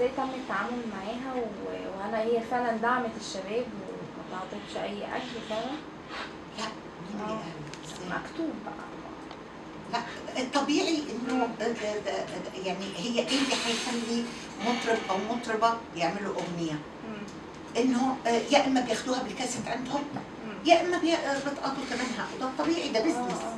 ازاي تم التعامل معاها و- وهل هي فعلا دعمت الشباب وما تعطتش اي اكل فعلا لا مين اللي آه. قال إزاي؟ مكتوب بقى لا الطبيعي انه ده- ده- ده- ده- يعني هي ايه اللي هيخلي مطرب او مطربه يعملوا اغنيه؟ مم. انه آه، يا اما بياخدوها بالكاسيت عندهم مم. يا اما بي- آه، بتقاضوا ثمنها وده الطبيعي ده آه، بزنس آه.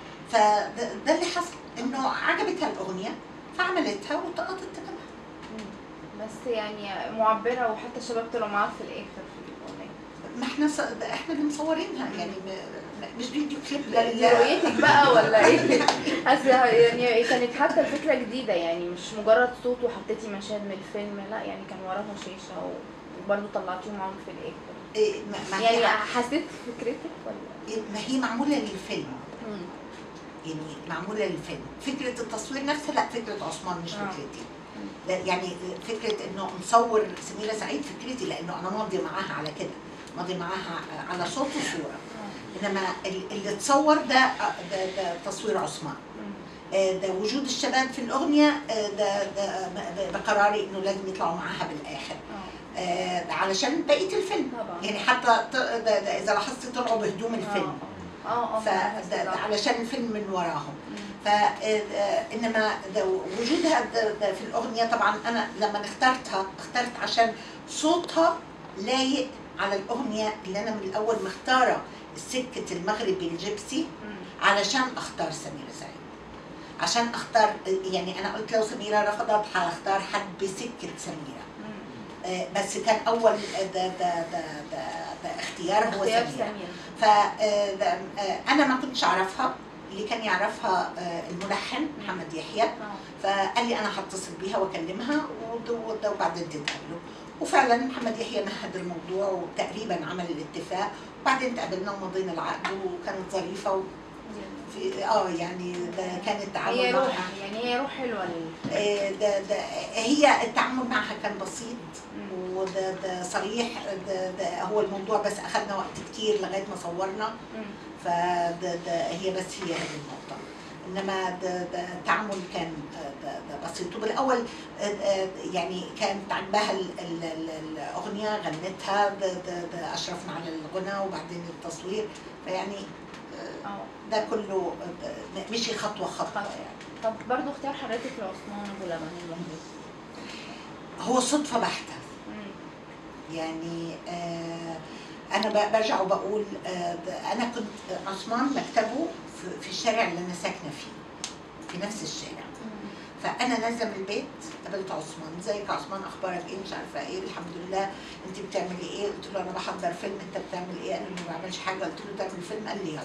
فده ده اللي حصل انه عجبتها الاغنيه فعملتها وتقاضت ثمنها مم. بس يعني معبرة وحتى الشباب طلعوا معاها في الآخر في الأغنية ما احنا ص... ده احنا اللي مصورينها يعني م... م- مش فيديو كليب ده دي رؤيتك بقى ولا ايه؟ اصل يعني كانت حتى الفكرة جديدة يعني مش مجرد صوت وحطيتي مشاهد من الفيلم لا يعني كان وراها شاشة و- وبرضه طلعتيهم معاهم في الآخر إيه، ما, ما, يعني هي... حسيت فكرتك ولا؟ ما هي معموله للفيلم مم. يعني معموله للفيلم فكره التصوير نفسها لا فكره عثمان مش آه. فكرتي لا يعني فكره انه نصور سميره سعيد فكرتي لانه انا ماضي معاها على كده ماضي معاها على صوت وصوره آه. انما ال- اللي اتصور ده ده, ده تصوير عثمان مم. آه، ده وجود الشباب في الاغنيه آه، ده ده ب- بقراري انه لازم يطلعوا معاها بالاخر اه آه، ده علشان بقيه الفيلم طبعا يعني حتى ط- ده, ده اذا لاحظتي طلعوا بهدوم الفيلم اه اه فده ده علشان الفيلم من وراهم مم. ف آه، انما ده وجودها ده, ده في الاغنيه طبعا انا لما اخترتها اخترت عشان صوتها لايق على الاغنيه اللي انا من الاول مختاره سكه المغربي الجبسي مم. علشان اختار سميره سعيد عشان اختار يعني انا قلت لو سميره رفضت هختار حد بسكه سميره مم. آه، بس كان اول ده ده ده ده, ده اختيار هو اختيار سميره سمير فانا ما كنتش اعرفها اللي كان يعرفها آه، الملحن محمد يحيى اه فقال لي انا هتصل بيها واكلمها ود- ود- وبعدين تتقابلوا وفعلا محمد يحيى مهد الموضوع وتقريبا عمل الاتفاق وبعدين تقابلنا ومضينا العقد وكانت ظريفه و- في اه يعني ده كان هي التعامل روح معها يعني هي روح حلوه لل آه، ده ده هي التعامل معها كان بسيط مم. وده ده صريح ده, ده هو الموضوع بس اخذنا وقت كتير لغايه ما صورنا مم. فده ده هي بس هي هذه النقطة إنما ده ده التعامل كان آه، ده, ده بسيط وبالأول آه، آه، يعني كانت عجبها ال- ال- ال- الأغنية غنتها ده, ده, ده أشرفنا على الغنى وبعدين التصوير فيعني آه، اه ده كله آه، ده مشي خطوة خطوة خطوة. يعني طب برضه اختيار حضرتك لعثمان ابو لبن الوحيد هو صدفة بحتة مم. يعني آه انا ب- برجع وبقول آه ده انا كنت عثمان مكتبه في, في الشارع اللي انا ساكنه فيه في نفس الشارع مم. فانا نازله من البيت قابلت عثمان ازيك يا عثمان اخبارك ايه مش عارفه ايه الحمد لله انت بتعملي ايه قلت له انا بحضر فيلم انت بتعمل ايه قال لي ما بعملش حاجه قلت له تعمل فيلم قال لي يلا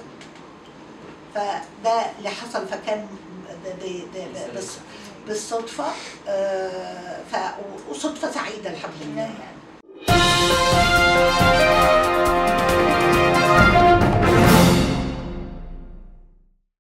فده اللي حصل فكان ده ده ده ده بس بالصدفه آه ف وصدفه سعيده الحمد لله يعني